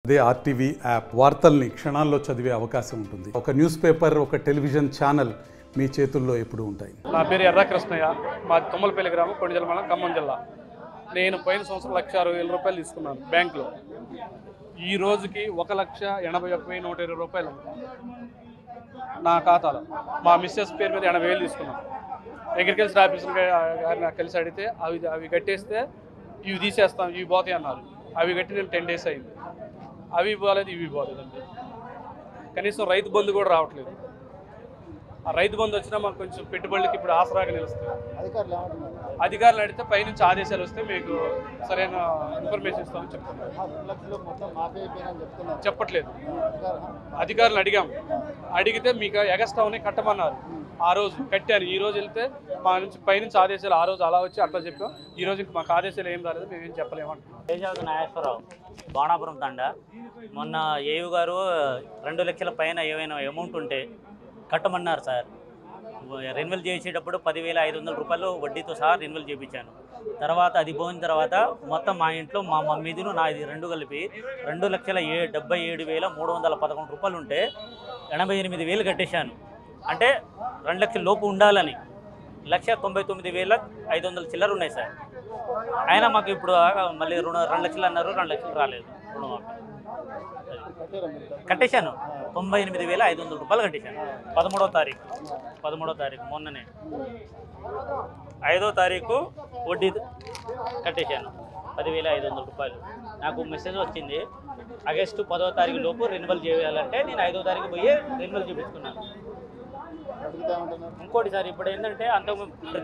అదే RTV app వార్తల్ని క్షణాల్లో చదివే అవకాశం ఉంటుంది ఒక న్యూస్ పేపర్ ఒక టెలివిజన్ ఛానల్ మీ చేతుల్లో ఎప్పుడూ ఉంటాయి నా పేరు ఎర్ర కృష్ణయ్య మాది తుమ్మలపల్లి గ్రామం కొండజల మండలం ఖమ్మం జిల్లా నేను పోయిన సంవత్సరం లక్ష అరవై వేల రూపాయలు తీసుకున్నాను బ్యాంకులో ఈ రోజుకి ఒక లక్ష ఎనభై ఒక్క వెయ్యి నూట ఇరవై రూపాయలు ఉంది. నా ఖాతాలో మా మిస్సెస్ పేరు మీద ఎనభై వేలు తీసుకున్నాను అగ్రికల్చర్ ఆఫీసర్ గారిని నాకు కలిసి అడిగితే అవి అవి కట్టేస్తే ఇవి తీసేస్తాం ఇవి పోతాయి అన్నారు అవి కట్టి నేను టెన్ డేస్ అయింది అవి పోలేదు ఇవి పోలేదండి కనీసం రైతు బంధు కూడా రావట్లేదు ఆ రైతు బంధు వచ్చినా మాకు కొంచెం పెట్టుబడులకి ఇప్పుడు ఆసరాగా నిలుస్తుంది అధికారులు ఏమంటున్నారు అధికారులు అడిగితే పైనుంచి ఆదేశాలు వస్తే మీకు సరైన ఇన్ఫర్మేషన్ ఇస్తామని చెప్తున్నారు ఆ రెండు లక్షలు మొత్తం మాఫీ అయిపోయినని చెప్తున్నారు చెప్పట్లేదు అధికారులు అధికారులు అడిగాం అడిగితే మీకు ఎగస్ట్రా ఉన్నాయి కట్టమన్నారు ఆ రోజు కట్టాను ఈ రోజు వెళ్తే మా నుంచి పైనుంచి ఆదేశాలు ఆ రోజు అలా వచ్చి అట్లా చెప్పాం ఈ రోజు ఇంక మాకు ఆదేశాలు ఏం రాలేదు మేము ఏం చెప్పలేమంటున్నాం తేజావతి నాగేశ్వరరావు బాణాపురం తండ మొన్న ఏయు గారు రెండు లక్షల పైన ఏమైనా అమౌంట్ ఉంటే కట్టమన్నారు సార్ రెన్యువల్ చేసేటప్పుడు పదివేల ఐదు వందల రూపాయలు వడ్డీతో సహా రెన్యువల్ చేయించాను తర్వాత అది పోయిన తర్వాత మొత్తం మా ఇంట్లో మా మమ్మీదిను నాది రెండు కలిపి రెండు లక్షల ఏ డెబ్బై ఏడు వేల మూడు వందల పదకొండు రూపాయలు ఉంటే ఎనభై ఎనిమిది వేలు కట్టేశాను అంటే రెండు లక్షల లోపు ఉండాలని లక్ష తొంభై తొమ్మిది వేల ఐదు వందల చిల్లర ఉన్నాయి సార్ అయినా మాకు ఇప్పుడు ఆగా మళ్ళీ రుణ రెండు లక్షలు అన్నారు రెండు లక్షలు రాలేదు రుణమాఫీ కట్టారా మీరు డబ్బులు? కట్టేశాను తొంభై ఎనిమిది వేల ఐదు వందల రూపాయలు కట్టేశాను పదమూడవ తారీఖు పదమూడవ తారీఖు మొన్ననే ఐదో తారీఖు వడ్డీ కట్టేశాను పదివేల ఐదు వందల రూపాయలు నాకు మెసేజ్ వచ్చింది ఆగస్టు పదో తారీఖు లోపు రెన్యువల్ చేయాలంటే నేను ఐదో తారీఖు పోయి రెన్యువల్ చేపించుకున్నాను అడిగితే ఏమంటున్నారు ఇంకోటి సార్ ఇప్పుడు ఏంటంటే అంత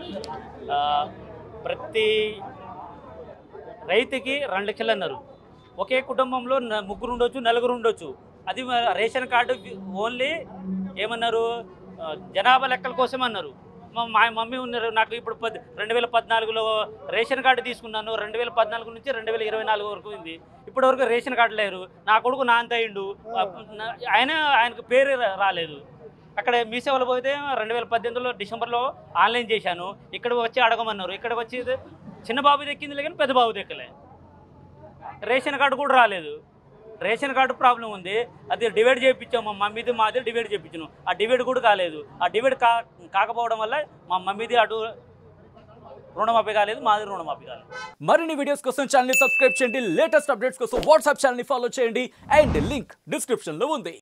ప్రతి రైతుకి రెండు లక్షలు అన్నారు ఒకే కుటుంబంలో న- ముగ్గురు ఉండొచ్చు నలుగురు ఉండొచ్చు అది మ- రేషన్ కార్డు వి- ఓన్లీ ఏమన్నారు ఆ, జనాభా లెక్కల కోసం అన్నారు మా మా మమ్మీ ఉన్నారు నాకు ఇప్పుడు పది రెండు వేల పద్నాలుగులో రేషన్ కార్డు తీసుకున్నాను రెండు వేల పద్నాలుగు నుంచి రెండు వేల ఇరవై నాలుగు వరకు ఉంది ఇప్పటి వరకు రేషన్ కార్డు లేరు నా కొడుకు నా అంత అయిండు ఆ, నా- ఆయన ఆయనకు పేరు రా- రాలేదు అక్కడ మీ సేవలు పోతే రెండు వేల పద్దెనిమిదిలో డిసెంబర్లో ఆన్లైన్ చేశాను ఇక్కడ వచ్చి అడగమన్నారు ఇక్కడికి వచ్చి చిన్న బాబు దక్కింది కానీ పెద్ద బాబు దక్కలే రేషన్ కార్డు కూడా రాలేదు రేషన్ కార్డు ప్రాబ్లం ఉంది అది డివైడ్ చేయించాం మా మమ్మీది మాది డివైడ్ చేయించాను ఆ డివైడ్ కూడా కాలేదు ఆ డివైడ్ కా కాకపోవడం వల్ల మా మమ్మీది అటు రుణమాఫీ కాలేదు మాది రుణమాఫీ కాలేదు మరిన్ని వీడియోస్ కోసం ఛానల్ సబ్స్క్రైబ్ చేయండి లేటెస్ట్ అప్డేట్స్ కోసం వాట్సాప్ ఛానల్ ఫాలో చేయండి అండ్ లింక్ డిస్క్రిప్షన్ లో ఉంది